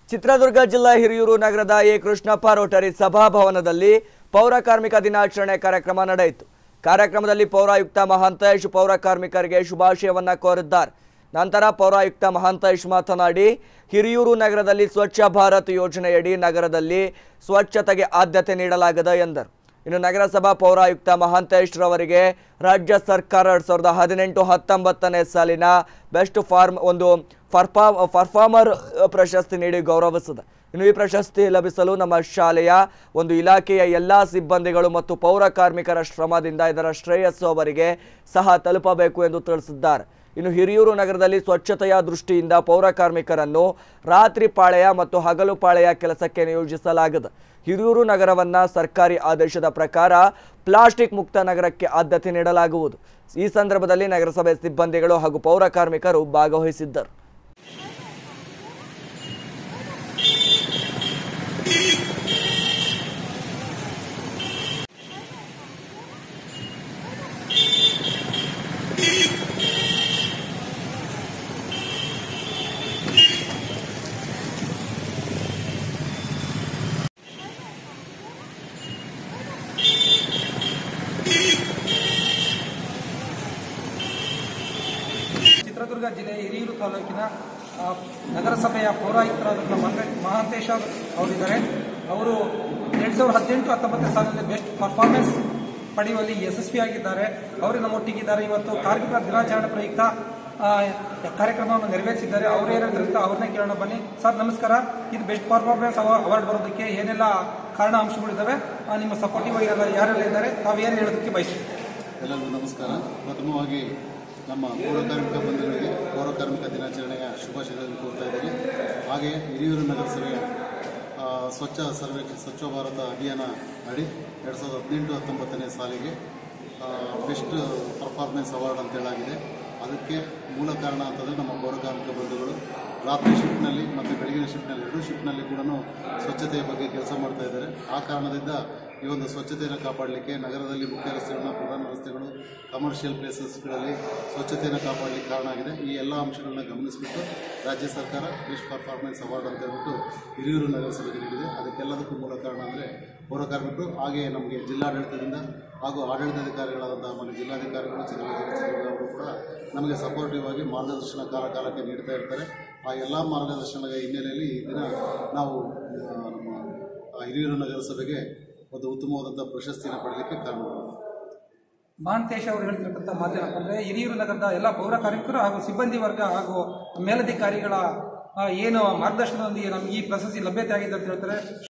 ಚಿತ್ರದುರ್ಗ ಜಿಲ್ಲಾ ಹಿರಿಯೂರು ನಗರದ A Krishnappa Rotary ಸಭಾಭವನದಲ್ಲಿ ಪೌರ ಕಾರ್ಮಿಕ ದಿನಾಚರಣೆ ಕಾರ್ಯಕ್ರಮ ನಡೆಯಿತು ಕಾರ್ಯಕ್ರಮದಲ್ಲಿ ಪೌರಾಯುಕ್ತ ಮಹಾಂತೇಶ್ ಪೌರ ಕಾರ್ಮಿಕರಿಗೆ ಶುಭಾಶಯವನ್ನ ಕೋರಿದ್ದಾರೆ ನಂತರ ಪೌರಾಯುಕ್ತ ಮಹಾಂತೇಶ್ ಮಾತನಾಡಿ ಹಿರಿಯೂರು ನಗರದಲ್ಲಿ ಸ್ವಚ್ಛ ಭಾರತ್ ಯೋಜನೆಯಡಿ ನಗರದಲ್ಲಿ ಸ್ವಚ್ಛತೆಗೆ ಆದ್ಯತೆ ನೀಡಲಾಗಿದೆ ಎಂದರು ಇನ್ನು ನಗರಸಭಾ ಪೌರಾಯುಕ್ತ ಮಹಾಂತೇಶ್ ರವರಿಗೆ ರಾಜ್ಯ ಸರ್ಕಾರ ಎರಡ್ ಸಾವಿರದ ಹದಿನೆಂಟು ಹತ್ತೊಂಬತ್ತನೇ ಸಾಲಿನ ಬೆಸ್ಟ್ ಫಾರ್ಮ್ ಒಂದು ಫರ್ಫಾ ಪರ್ಫಾರ್ಮರ್ ಪ್ರಶಸ್ತಿ ನೀಡಿ ಗೌರವಿಸಿದೆ ಇನ್ನು ಈ ಪ್ರಶಸ್ತಿ ಲಭಿಸಲು ನಮ್ಮ ಶಾಲೆಯ ಒಂದು ಇಲಾಖೆಯ ಎಲ್ಲ ಸಿಬ್ಬಂದಿಗಳು ಮತ್ತು ಪೌರ ಕಾರ್ಮಿಕರ ಶ್ರಮದಿಂದ ಇದರ ಶ್ರೇಯಸ್ಸು ಅವರಿಗೆ ಸಹ ತಲುಪಬೇಕು ಎಂದು ತಿಳಿಸಿದ್ದಾರೆ ಇನ್ನು ಹಿರಿಯೂರು ನಗರದಲ್ಲಿ ಸ್ವಚ್ಛತೆಯ ದೃಷ್ಟಿಯಿಂದ ಪೌರ ಕಾರ್ಮಿಕರನ್ನು ರಾತ್ರಿ ಪಾಳೆಯ ಮತ್ತು ಹಗಲು ಪಾಳೆಯ ಕೆಲಸಕ್ಕೆ ನಿಯೋಜಿಸಲಾಗಿದೆ ಹಿರಿಯೂರು ನಗರವನ್ನ ಸರ್ಕಾರಿ ಆದೇಶದ ಪ್ರಕಾರ ಪ್ಲಾಸ್ಟಿಕ್ ಮುಕ್ತ ನಗರಕ್ಕೆ ಆದ್ಯತೆ ನೀಡಲಾಗುವುದು ಈ ಸಂದರ್ಭದಲ್ಲಿ ನಗರಸಭೆ ಸಿಬ್ಬಂದಿಗಳು ಹಾಗೂ ಪೌರ ಕಾರ್ಮಿಕರು ಭಾಗವಹಿಸಿದ್ದರು ಚಿತ್ರದುರ್ಗ ಜಿಲ್ಲೆಯ ಹಿರಿಯೂರು ತಾಲೂಕಿನ ಆ, ನಗರಸಭೆಯ ಪೌರಾಯುಕ್ತರಾದ ಮಂಗ ಮಹಾಂತೇಶ ಅವರಿದ್ದಾರೆ ಅವರು ಎರಡ್ ಸಾವಿರದ ಹದಿನೆಂಟು ಹತ್ತೊಂಬತ್ತನೇ ಸಾಲಿನಲ್ಲಿ ಬೆಸ್ಟ್ ಪರ್ಫಾರ್ಮೆನ್ಸ್ ಪಡೆಯುವಲ್ಲಿ ಯಶಸ್ವಿಯಾಗಿದ್ದಾರೆ ಅವರು ನಮ್ಮೊಟ್ಟಿಗಿದ್ದಾರೆ ಇವತ್ತು ಕಾರ್ಮಿಕರ ದಿನಾಚರಣೆ ಪ್ರಯುಕ್ತ ಆ, ಕಾರ್ಯಕ್ರಮವನ್ನು ನೆರವೇರಿಸಿದ್ದಾರೆ ಅವರು ಏನಾದ್ರು ಅಂತ ಅವ್ರನ್ನೇ ಕೇಳೋಣ ಬನ್ನಿ ಸರ್ ನಮಸ್ಕಾರ ಇದು ಬೆಸ್ಟ್ ಪರ್ಫಾರ್ಮೆನ್ಸ್ ಅವಾರ್ಡ್ ಬರೋದಕ್ಕೆ ಏನೆಲ್ಲ ಕಾರಣ ಅಂಶಗಳಿದ್ದಾವೆ ಆ, ನಿಮ್ಮ ಸಪೋರ್ಟಿವ್ ಆಗಿರೋ ಯಾರೆಲ್ಲ ಇದ್ದಾರೆ ತಾವು ಏನು ಹೇಳೋದಕ್ಕೆ ಬಯಸ್ತೀವಿ ಎಲ್ಲರಿಗೂ ನಮಸ್ಕಾರ ಪ್ರಥಮವಾಗಿ ನಮ್ಮ ಪೌರ ಕಾರ್ಮಿಕ ಬಂಧುಗಳಿಗೆ ಪೌರ ಕಾರ್ಮಿಕ ದಿನಾಚರಣೆಯ ಶುಭಾಶಯಗಳನ್ನು ಕೋರ್ತಾ ಇದ್ದೀನಿ ಹಾಗೆ ಹಿರಿಯೂರು ನಗರಸಭೆಯ ಆ, ಸ್ವಚ್ಛ ಸರ್ವೇಕ್ಷ ಸ್ವಚ್ಛ ಭಾರತ ಅಭಿಯಾನ ಅಡಿ ಎರಡು ಸಾವಿರದ ಹದಿನೆಂಟು ಹತ್ತೊಂಬತ್ತನೇ ಸಾಲಿಗೆ ಬೆಸ್ಟ್ ಪರ್ಫಾರ್ಮೆನ್ಸ್ ಅವಾರ್ಡ್ ಅಂತ ಹೇಳಾಗಿದೆ ಅದಕ್ಕೆ ಮೂಲ ಕಾರಣ ಅಂತಂದರೆ ನಮ್ಮ ಪೌರ ಕಾರ್ಮಿಕ ಬಂಧುಗಳು ರಾತ್ರಿ ಶಿಫ್ಟ್ನಲ್ಲಿ ಮತ್ತು ಬೆಳಗಿನ ಶಿಫ್ಟ್ನಲ್ಲಿ ಎರಡೂ ಶಿಫ್ಟ್ನಲ್ಲಿ ಕೂಡ ಸ್ವಚ್ಛತೆಯ ಬಗ್ಗೆ ಕೆಲಸ ಮಾಡ್ತಾ ಇದ್ದಾರೆ ಆ ಕಾರಣದಿಂದ ಈ ಒಂದು ಸ್ವಚ್ಛತೆಯನ್ನು ಕಾಪಾಡಲಿಕ್ಕೆ ನಗರದಲ್ಲಿ ಮುಖ್ಯ ರಸ್ತೆಗಳನ್ನ ಪ್ರಧಾನ ರಸ್ತೆಗಳು ಕಮರ್ಷಿಯಲ್ ಪ್ಲೇಸಸ್ಗಳಲ್ಲಿ ಸ್ವಚ್ಛತೆಯನ್ನು ಕಾಪಾಡಲಿಕ್ಕೆ ಕಾರಣ ಆಗಿದೆ ಈ ಎಲ್ಲ ಅಂಶಗಳನ್ನ ಗಮನಿಸಿಬಿಟ್ಟು ರಾಜ್ಯ ಸರ್ಕಾರ ಬೆಸ್ಟ್ ಪರ್ಫಾರ್ಮೆನ್ಸ್ ಅವಾರ್ಡ್ ಅಂತ ಹೇಳ್ಬಿಟ್ಟು ಹಿರಿಯೂರು ನಗರಸಭೆಗೆ ನೀಡಿದೆ ಅದಕ್ಕೆಲ್ಲದಕ್ಕೂ ಮೂಲ ಕಾರಣ ಅಂದರೆ ಪೌರ ಕಾರ್ಮಿಕರು ಹಾಗೆ ನಮಗೆ ಜಿಲ್ಲಾಡಳಿತದಿಂದ ಹಾಗೂ ಆಡಳಿತಾಧಿಕಾರಿಗಳಾದಂತಹ ನಮ್ಮ ಜಿಲ್ಲಾಧಿಕಾರಿಗಳು ಚಿತ್ರದುರ್ಗ ಚಿತ್ರದುರ್ಗ ಅವರು ಕೂಡ ನಮಗೆ ಸಪೋರ್ಟಿವ್ ಆಗಿ ಮಾರ್ಗದರ್ಶನ ಕಾಲ ಕಾಲಕ್ಕೆ ನೀಡ್ತಾ ಇರ್ತಾರೆ ಆ ಎಲ್ಲ ಮಾರ್ಗದರ್ಶನದ ಹಿನ್ನೆಲೆಯಲ್ಲಿ ಈ ದಿನ ನಾವು ಆ, ನಮ್ಮ ಆ, ಹಿರಿಯೂರು ನಗರಸಭೆಗೆ ಒಂದು ಉತ್ತಮವಾದಂಥ ಪ್ರಶಸ್ತಿಯನ್ನು ಪಡೆಯಲಿಕ್ಕೆ ಕಾರಣವಾಗಿದೆ ಮಹಾಂತೇಶ್ ಅವರು ಹೇಳ್ತಿರ್ತಕ್ಕಂಥ ಮಾತೇನಪ್ಪ ಅಂದ್ರೆ ಹಿರಿಯೂರು ನಗರದ ಎಲ್ಲ ಪೌರ ಕಾರ್ಮಿಕರು ಹಾಗೂ ಸಿಬ್ಬಂದಿ ವರ್ಗ ಹಾಗೂ ಮೇಲಧಿಕಾರಿಗಳ ಆ, ಏನು ಮಾರ್ಗದರ್ಶನದೊಂದಿಗೆ ನಮಗೆ ಈ ಪ್ರಶಸ್ತಿ ಲಭ್ಯತೆ ಆಗಿದೆ ಅಂತ ಹೇಳ್ತಾರೆ